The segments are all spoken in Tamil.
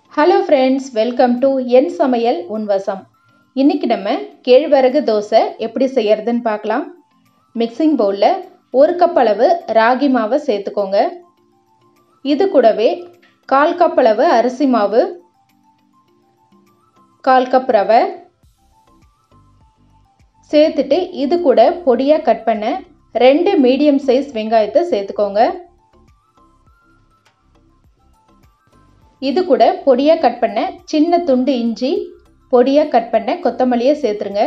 ஹலோ ஃப்ரெண்ட்ஸ் வெல்கம் டு என் சமையல் உன்வசம் இன்றைக்கி நம்ம கேழ்வரகு தோசை எப்படி செய்யறதுன்னு பார்க்கலாம் மிக்சிங் பவுலில் ஒரு கப் அளவு ராகி மாவை சேர்த்துக்கோங்க இது கூடவே கால் கப் அளவு அரிசி மாவு கால் கப் ரவை சேர்த்துட்டு இது கூட பொடியாக கட் பண்ண ரெண்டு மீடியம் சைஸ் வெங்காயத்தை சேர்த்துக்கோங்க இது கூட பொடியாக கட் பண்ண சின்ன துண்டு இஞ்சி பொடியாக கட் பண்ண கொத்தமல்லியை சேர்த்துருங்க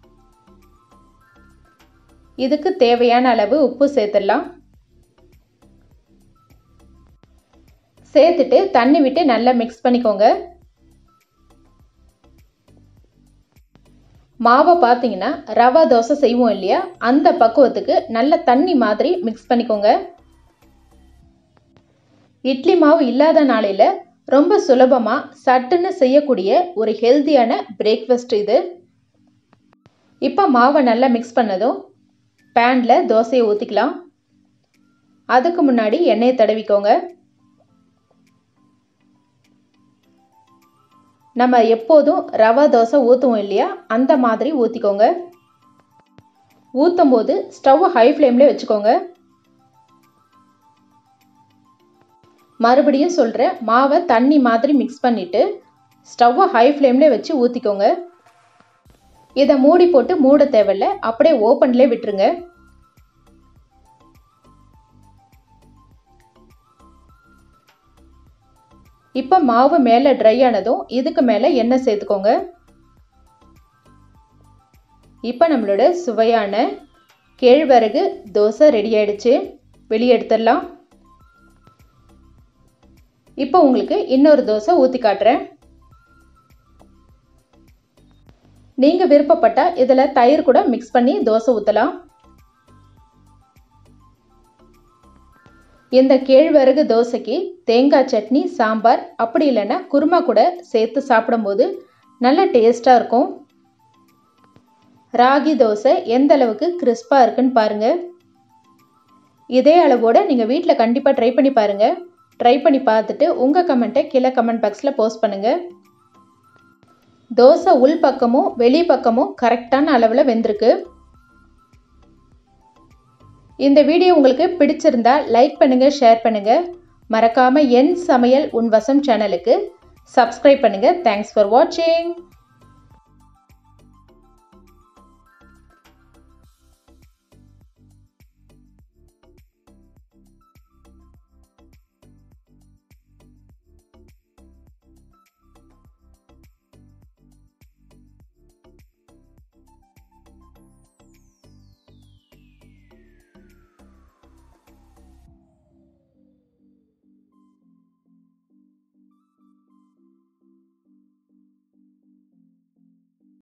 இதுக்கு தேவையான அளவு உப்பு சேர்த்துடலாம் சேர்த்துட்டு தண்ணி விட்டு நல்லா மிக்ஸ் பண்ணிக்கோங்க மாவை பார்த்தீங்கன்னா ரவா தோசை செய்வோம் இல்லையா அந்த பக்குவத்துக்கு நல்ல தண்ணி மாதிரி மிக்ஸ் பண்ணிக்கோங்க இட்லி மாவு இல்லாத நாளையில் ரொம்ப சுலபமாக சட்டுன்னு செய்யக்கூடிய ஒரு ஹெல்த்தியான பிரேக்ஃபாஸ்ட் இது இப்போ மாவை நல்லா மிக்ஸ் பண்ணதும் பேனில் தோசையை ஊற்றிக்கலாம் அதுக்கு முன்னாடி எண்ணெயை தடவிக்கோங்க நம்ம எப்போதும் ரவா தோசை ஊற்றுவோம் இல்லையா அந்த மாதிரி ஊற்றிக்கோங்க ஊற்றும் போது ஸ்டவ் ஹை ஃப்ளேம்லேயே வச்சுக்கோங்க மறுபடியும் சொல்கிறேன் மாவை தண்ணி மாதிரி மிக்ஸ் பண்ணிவிட்டு ஸ்டவ்வை ஹை ஃப்ளேம்லேயே வச்சு ஊற்றிக்கோங்க இதை மூடி போட்டு மூட தேவையில்ல அப்படியே ஓப்பன்லேயே விட்டுருங்க இப்போ மாவு மேலே ட்ரை ஆனதும் இதுக்கு மேலே எண்ணெய் சேர்த்துக்கோங்க இப்போ நம்மளோட சுவையான கேழ்வரகு தோசை ரெடி ஆயிடுச்சு வெளியே எடுத்துடலாம் இப்போ உங்களுக்கு இன்னொரு தோசை ஊற்றி காட்டுறேன் நீங்கள் விருப்பப்பட்டால் இதில் தயிர் கூட மிக்ஸ் பண்ணி தோசை ஊற்றலாம் இந்த கேழ்வரகு தோசைக்கு தேங்காய் சட்னி சாம்பார் அப்படி இல்லைன்னா குருமா கூட சேர்த்து சாப்பிடும்போது நல்ல டேஸ்ட்டாக இருக்கும் ராகி தோசை எந்த அளவுக்கு கிறிஸ்பாக இருக்குன்னு பாருங்கள் இதே அளவோடு நீங்கள் வீட்டில் கண்டிப்பாக ட்ரை பண்ணி பாருங்கள் ட்ரை பண்ணி பார்த்துட்டு உங்கள் கமெண்ட்டை கீழே கமெண்ட் பாக்ஸில் போஸ்ட் பண்ணுங்கள் தோசை உள் பக்கமும் வெளி பக்கமும் கரெக்டான அளவில் வெந்திருக்கு இந்த வீடியோ உங்களுக்கு பிடிச்சிருந்தா லைக் பண்ணுங்கள் ஷேர் பண்ணுங்கள் மறக்காமல் என் சமையல் உன் வசம் சேனலுக்கு சப்ஸ்கிரைப் பண்ணுங்கள் தேங்க்ஸ் ஃபார் வாட்சிங்